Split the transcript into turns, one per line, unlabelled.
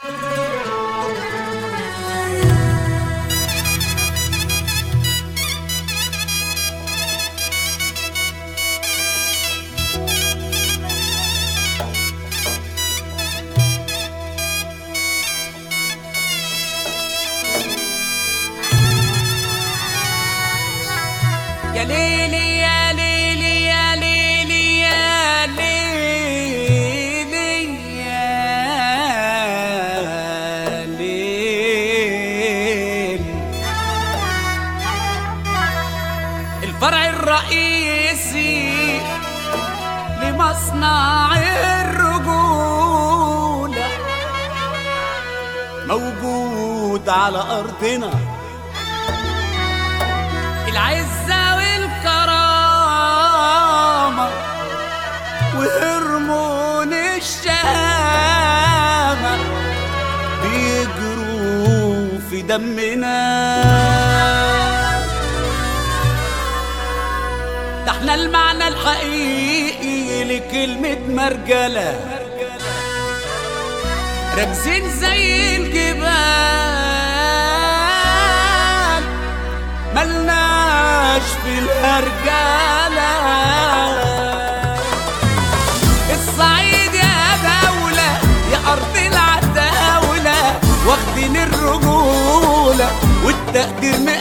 يا ليلي يا ليلي يا ليلي يا ليلي يا ليل الفرع الرئيسي لمصنع الرجولة موجود على أرضنا العزة والكرامة وهرمون الشهامة بيجروا في دمنا ده احنا المعنى الحقيقي لكلمة مرجلة راكزين زي الجبال ملناش في الهرجلة الصعيد يا دولة يا أرض العتاولة واخدين الرجولة والتقدير مقام